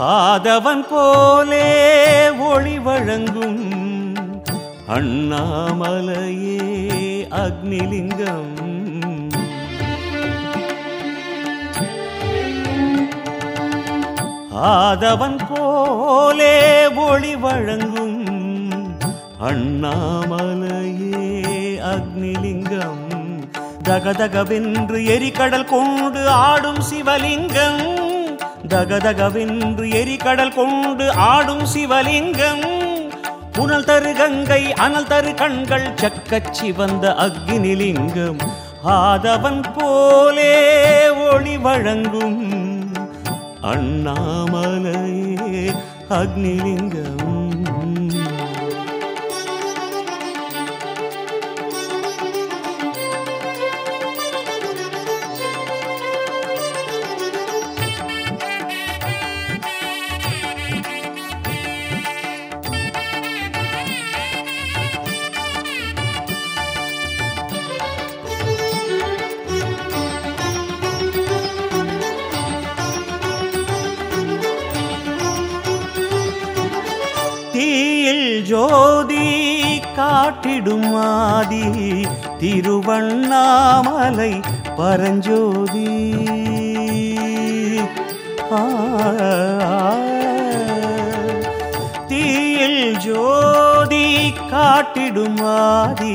ஆதவன் போலே ஒளி வழங்கும் அண்ணாமலையே அக்னிலிங்கம் ஆதவன் போலே ஒளி வழங்கும் அண்ணாமலையே அக்னிலிங்கம் தகதகவென்று எரிகடல் கொண்டு ஆடும் சிவலிங்கம் தகதகவென்று எரிகடல் கொண்டு ஆடும் சிவலிங்கம் புனல் தரு கங்கை அனல் தரு கண்கள் சக்கச் சிவந்த அக்னிலிங்கம் ஆதவன் போலே ஒளி வழங்கும் அண்ணாமலையே அக்னிலிங்கம் தீயில் ஜோதி காட்டிடும் ஆதி திருவண்ணாமலை பரஞ்சோதி ஆ, தீயில் ஜோதி காட்டிடும் ஆதி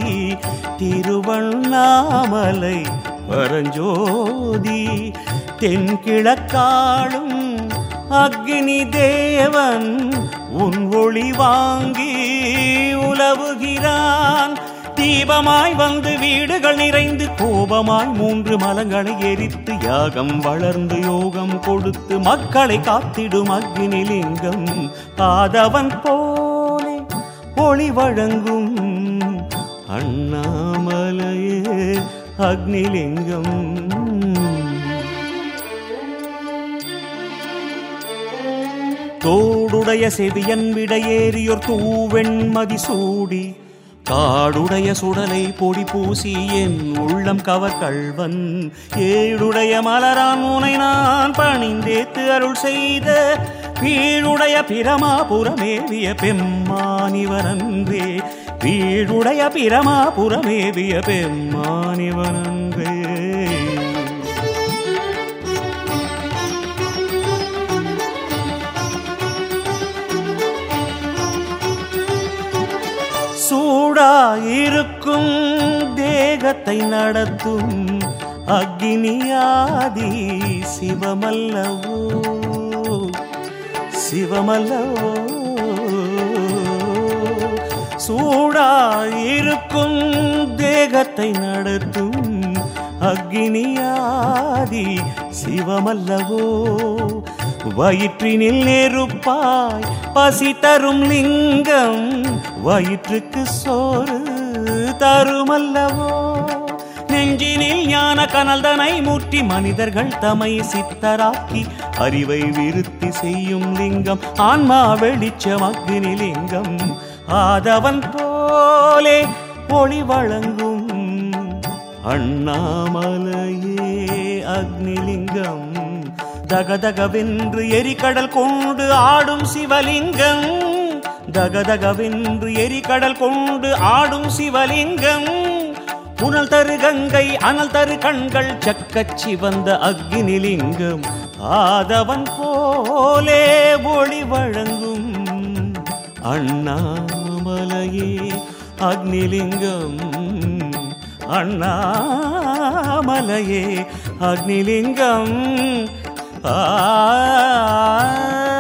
திருவண்ணாமலை பரஞ்சோதி தென்கிழக்காளும் அக்னி தேவன் உன் ஒளி வாங்கி உலவுகிறான் தீபமாய் வந்து வீடுகள் நிறைந்து கோபமாய் மூன்று மலங்களை எரித்து யாகம் வளர்ந்து யோகம் கொடுத்து மக்களை காத்திடும் அக்னிலிங்கம் ஆதவன் போலே ஒளி வழங்கும் அண்ணாமலையே அக்னிலிங்கம் தோடுடைய செவியன் விடையேறியோர் தூவெண்மதி சூடி காடுடைய சுடலை பொடி பூசி என் உள்ளம் கவர் கள்வன் ஏழுடைய மலரான் உனை நான் பணிந்தேத்து அருள் செய்த வீழுடைய பிரமாபுரமேவிய பெம்மானிவனன்றே வீழுடைய பிரமாபுரமேவிய பெம்மானிவனன்றே சூடாயிருக்கும் தேகத்தை நடத்தும் அக்னியாதி சிவமல்லவோ சிவமல்லவோ சூடாயிருக்கும் தேகத்தை நடத்தும் அக்னியாதி சிவமல்லவோ வயிற்றினில் நெருப்பாய் பசி தரும் லிங்கம் வயிற்றுக்கு சோறு தருமல்லவோ நெஞ்சினில் ஞான கனல்தனை மூட்டி மனிதர்கள் தமை சித்தராக்கி அறிவை விருத்தி செய்யும் லிங்கம் ஆன்மா வெளிச்சம் அக்னி லிங்கம் ஆதவன் போலே ஒளி வழங்கும் அண்ணாமலையே அக்னிலிங்கம் தகதகவென்று எரிகடல் கொண்டு ஆடும் சிவலிங்கம் தகதகவென்று எரிகடல் கொண்டு ஆடும் சிவலிங்கம் புனல் தரு கங்கை அனல் தரு கண்கள் சக்கச் சிவந்த அக்னிலிங்கம் ஆதவன் போலே ஒளி வழங்கும் அண்ணாமலையே அக்னிலிங்கம் அண்ணாமலையே அக்னிலிங்கம் ஆ